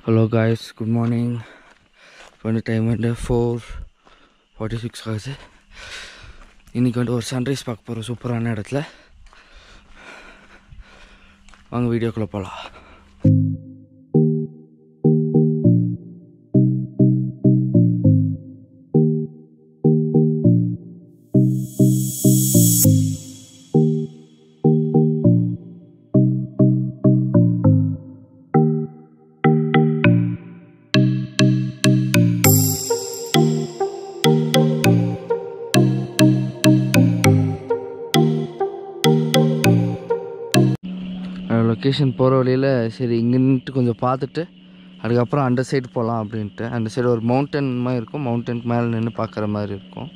Hello guys good morning இப்போ வந்து time வந்து ஃபோர் ஃபார்ட்டி சிக்ஸ் ஆகுது இன்றைக்கி வந்து ஒரு சன்ரைஸ் பார்க்க போகிறோம் சூப்பரான இடத்துல வாங்க வீடியோக்குள்ளே போகலாம் லொக்கேஷன் போகிற வழியில் சரி இங்கேன்ட்டு கொஞ்சம் பார்த்துட்டு அதுக்கப்புறம் அந்த சைடு போகலாம் அப்படின்ட்டு அந்த சைடு ஒரு மவுண்டன் மாதிரி இருக்கும் மவுண்டனுக்கு மேலே நின்று பார்க்குற மாதிரி இருக்கும்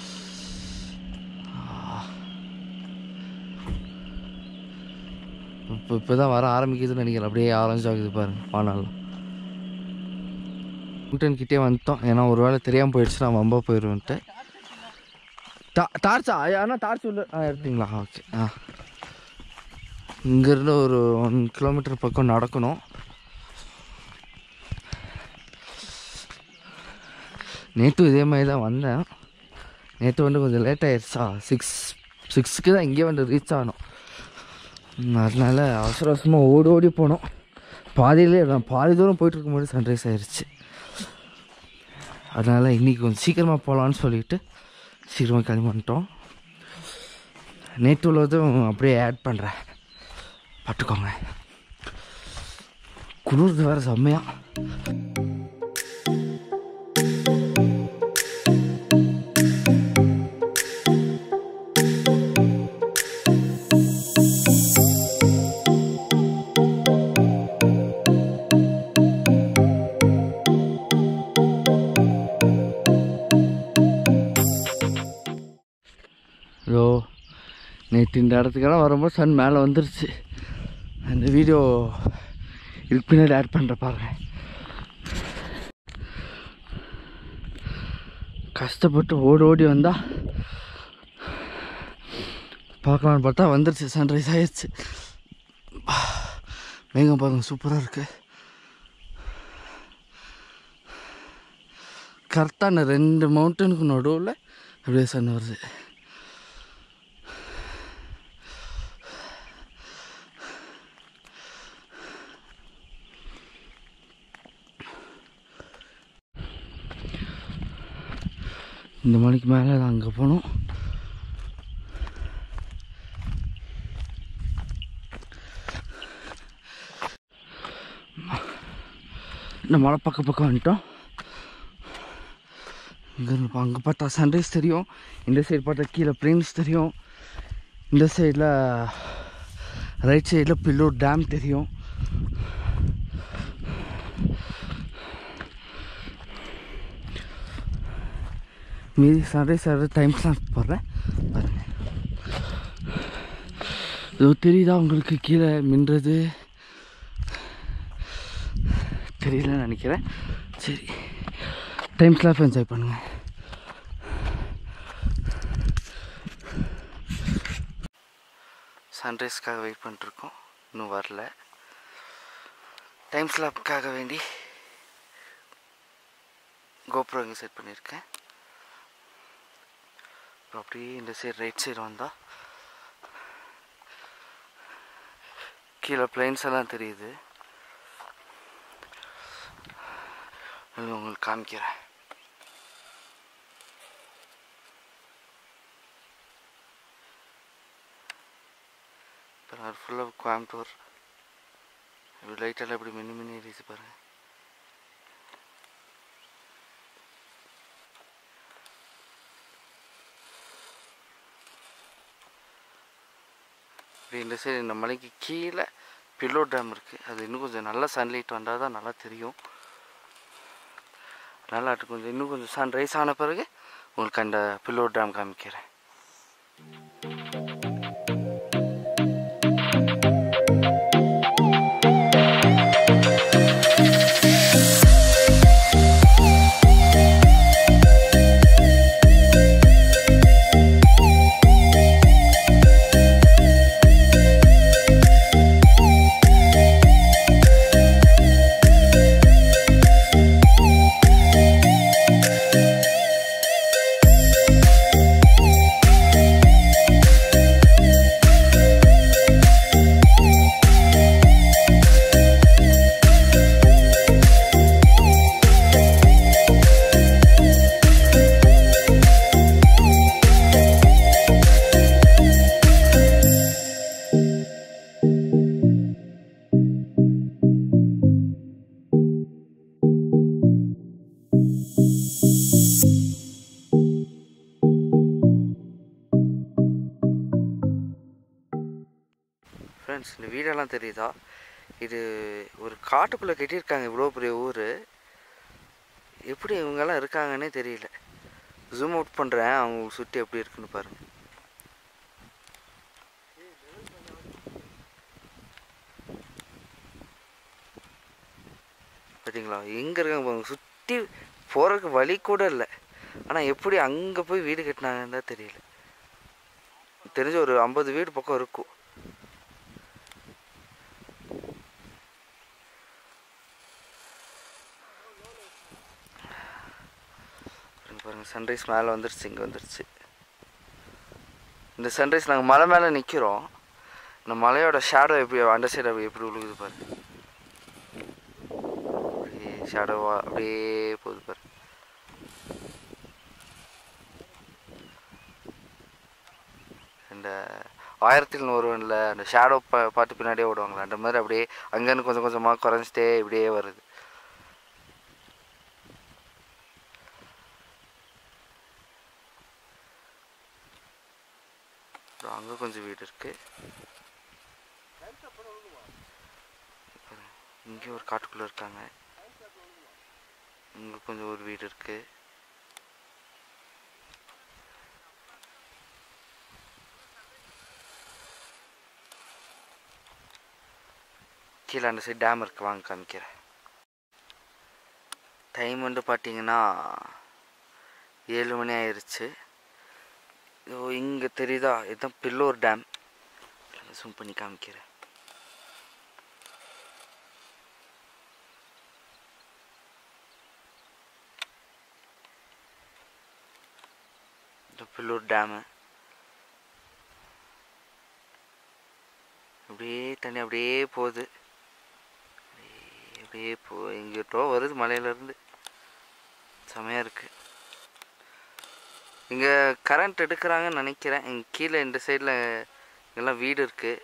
இப்போ இப்போ தான் வர ஆரம்பிக்குதுன்னு நினைக்கிறேன் அப்படியே ஆரஞ்சு ஆகுது பாருங்கள் வானாலும் மவுண்டன் கிட்டே வந்துட்டோம் ஏன்னா ஒரு வேளை தெரியாமல் போயிடுச்சு நான் வம்பா போயிடுவேன்ட்டு டா டார்ச்சா ஆனால் டார்ச் உள்ள ஆ எடுத்தீங்களா ஓகே ஆ இங்கேருந்து ஒரு ஒன் கிலோமீட்டர் பக்கம் நடக்கணும் நேற்று இதே மாதிரி தான் வந்தேன் நேற்று வந்து கொஞ்சம் லேட் ஆயிடுச்சா சிக்ஸ் சிக்ஸுக்கு தான் இங்கே வந்து ரீச் ஆகணும் ம், அதனால அவசர அவசரமாக ஓடி ஓடி போனோம் பாதியிலே நான் பாதி தூரம் போயிட்டு இருக்கும்போது சன்ரைஸ் ஆயிடுச்சு அதனால் இன்றைக்கி கொஞ்சம் சீக்கிரமாக போகலான்னு சொல்லிட்டு சீக்கிரமாக கிளம்பி வந்துட்டோம் நேற்று உள்ளதும் அப்படியே ஆட் பண்ணுறேன் பார்த்துக்கோங்க குளிர்து வேறு செம்மையா ஐயோ நேற்று இந்த இடத்துக்கெல்லாம் வரும்போது சன் மேலே வந்துருச்சு அந்த வீடியோ இதுக்கு பின்னாடி ஆட் பண்ணுற பாருங்க கஷ்டப்பட்டு ஓடி ஓடி வந்தா பார்க்கலான்னு பார்த்தா வந்துருச்சு சன்ரைஸ் ஆயிடுச்சு மேகம் பாருங்க சூப்பராக இருக்கு கரெக்டாக அந்த ரெண்டு மவுண்டனுக்கு நடுவில் அப்படியே சன் வருது இந்த மணிக்கு மேலே தான் அங்கே போகணும் இந்த மலை பக்கம் பக்கம் வந்துட்டோம் இங்கே அங்கே பார்த்தா சன்ரைஸ் தெரியும் இந்த சைடு பார்த்தா கீழே பிளேன்ஸ் தெரியும் இந்த சைடில் ரைட் சைடில் பில்லூர் டேம் தெரியும் மீதி சண்டே சார் டைம்ஸ்லாம் போடுறேன் பாருங்க இதோ தெரியுதா உங்களுக்கு கீழே மின்றது தெரியலன்னு நினைக்கிறேன் சரி டைம் ஸ்லாப் என்ஜாய் பண்ணுங்கள் சன்ரைஸ்க்காக வெயிட் பண்ணிட்டுருக்கோம் இன்னும் வரல டைம் ஸ்லாப்காக வேண்டி கோப்ரோ இங்கே செட் பண்ணியிருக்கேன் அப்புறம் அப்படியே இந்த சைடு ரைட் சைடு வந்தால் கீழே பிளைன்ஸ் எல்லாம் தெரியுது அது உங்களுக்கு காமிக்கிறேன் இப்போ நான் ஃபுல்லாக கோயம்புத்தூர் இப்படி லைட்டெல்லாம் இப்படி மினி மினி எரியுது பாருங்கள் இப்படி இந்த சைடு இந்த மலைக்கு கீழே பில்லோ டேம் இருக்குது அது இன்னும் கொஞ்சம் நல்லா சன்லைட் வந்தால் தான் நல்லா தெரியும் நல்லா அது கொஞ்சம் இன்னும் கொஞ்சம் சன் ரைஸ் ஆன பிறகு உங்களுக்கு அந்த பில்லோ டேம் காமிக்கிறேன் ஃப்ரெண்ட்ஸ் இந்த வீடெல்லாம் தெரியுதா இது ஒரு காட்டுக்குள்ளே கட்டியிருக்காங்க இவ்வளோ பெரிய ஊர் எப்படி இவங்கெல்லாம் இருக்காங்கன்னே தெரியல ஜூம் அவுட் பண்ணுறேன் அவங்க சுற்றி எப்படி இருக்குன்னு பாருங்க பார்த்தீங்களா எங்கே இருக்காங்க பாருங்க சுற்றி போகிறதுக்கு வழி கூட இல்லை ஆனால் எப்படி அங்கே போய் வீடு கட்டினாங்கன்னு தான் தெரியல தெரிஞ்ச ஒரு ஐம்பது வீடு பக்கம் இருக்கும் பாருங்க பாருங்க சன்ரைஸ் மேலே வந்துருச்சு இங்கே வந்துருச்சு இந்த சன்ரைஸ் நாங்கள் மலை மேலே நிற்கிறோம் இந்த மலையோட ஷேடோ எப்படி அந்த சைடு அப்படி எப்படி விழுகுது பாருங்க அப்படியே ஷேடோவா அப்படியே போகுது பாருங்க இந்த ஆயிரத்தில் ஒருவனில் அந்த ஷேடோ பா பாட்டு பின்னாடியே ஓடுவாங்களே அந்த மாதிரி அப்படியே அங்கேருந்து கொஞ்சம் கொஞ்சமாக குறைஞ்சிட்டே இப்படியே வருது அப்புறம் அங்கே கொஞ்சம் வீடு இருக்கு இங்கே ஒரு காட்டுக்குள்ளே இருக்காங்க இங்கே கொஞ்சம் ஒரு வீடு இருக்கு கீழே அந்த சைடு டேம் இருக்கு வாங்க காமிக்கிறேன் டைம் வந்து பார்த்தீங்கன்னா ஏழு மணி ஆயிருச்சு இதோ இங்கே தெரியுதா இதுதான் பில்லூர் டேம் ஜூம் பண்ணி காமிக்கிறேன் இந்த பில்லூர் டேமு அப்படியே தண்ணி அப்படியே போகுது அப்படியே- அப்படியே போ எங்கிட்டோ வருது மலையிலேருந்து செமையாக இருக்குது இங்கே கரண்ட் எடுக்கிறாங்கன்னு நினைக்கிறேன் இங்கே கீழே இந்த சைடில் இங்கெல்லாம் வீடு இருக்குது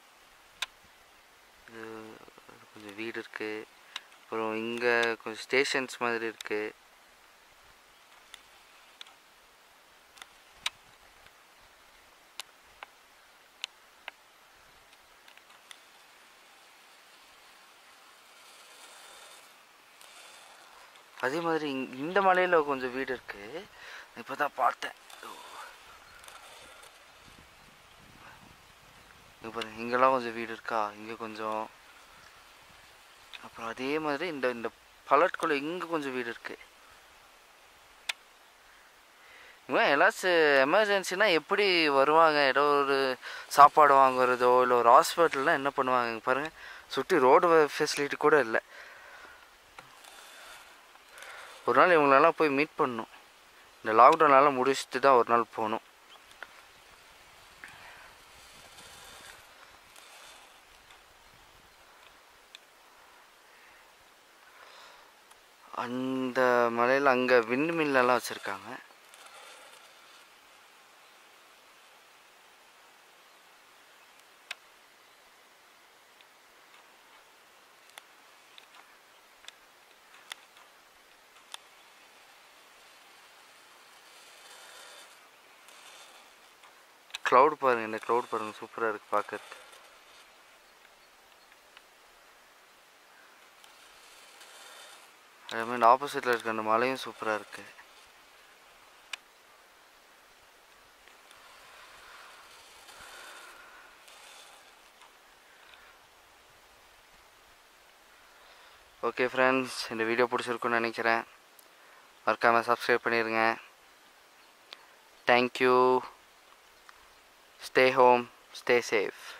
இது கொஞ்சம் வீடு இருக்குது அப்புறம் இங்கே கொஞ்சம் ஸ்டேஷன்ஸ் மாதிரி இருக்குது அதே மாதிரி இங்- இந்த மலையில் கொஞ்சம் வீடு இருக்குது இப்போ தான் பார்த்தேன் இங்கே பாருங்க இங்கெல்லாம் கொஞ்சம் வீடு இருக்கா இங்கே கொஞ்சம் அப்புறம் அதே மாதிரி இந்த இந்த பலட்குள்ளே இங்கே கொஞ்சம் வீடு இருக்குது இவன் எல்லாச்சும் எமர்ஜென்சினா எப்படி வருவாங்க ஏதோ ஒரு சாப்பாடு வாங்குறதோ இல்லை ஒரு ஹாஸ்பிட்டல்னால் என்ன பண்ணுவாங்க இங்க பாருங்க சுற்றி ரோடு ஃபெசிலிட்டி கூட இல்லை ஒரு நாள் இவங்களெல்லாம் போய் மீட் பண்ணணும் இந்த லாக்டவுனால முடிச்சுட்டு தான் ஒரு நாள் போகணும் அந்த மலையில் அங்கே விண்டு மில்லெல்லாம் வச்சுருக்காங்க க்ளவுட் பாருங்க இந்த க்ளவுட் பாருங்க சூப்பராக இருக்கு பார்க்கறதுக்கு அதே மாதிரி ஆப்போசிட்டில் இருக்க அந்த மலையும் சூப்பராக இருக்கு ஓகே ஃப்ரெண்ட்ஸ் இந்த வீடியோ பிடிச்சிருக்குன்னு நினைக்கிறேன் மறக்காமல் சப்ஸ்கிரைப் பண்ணிடுங்க thank you Stay home, stay safe.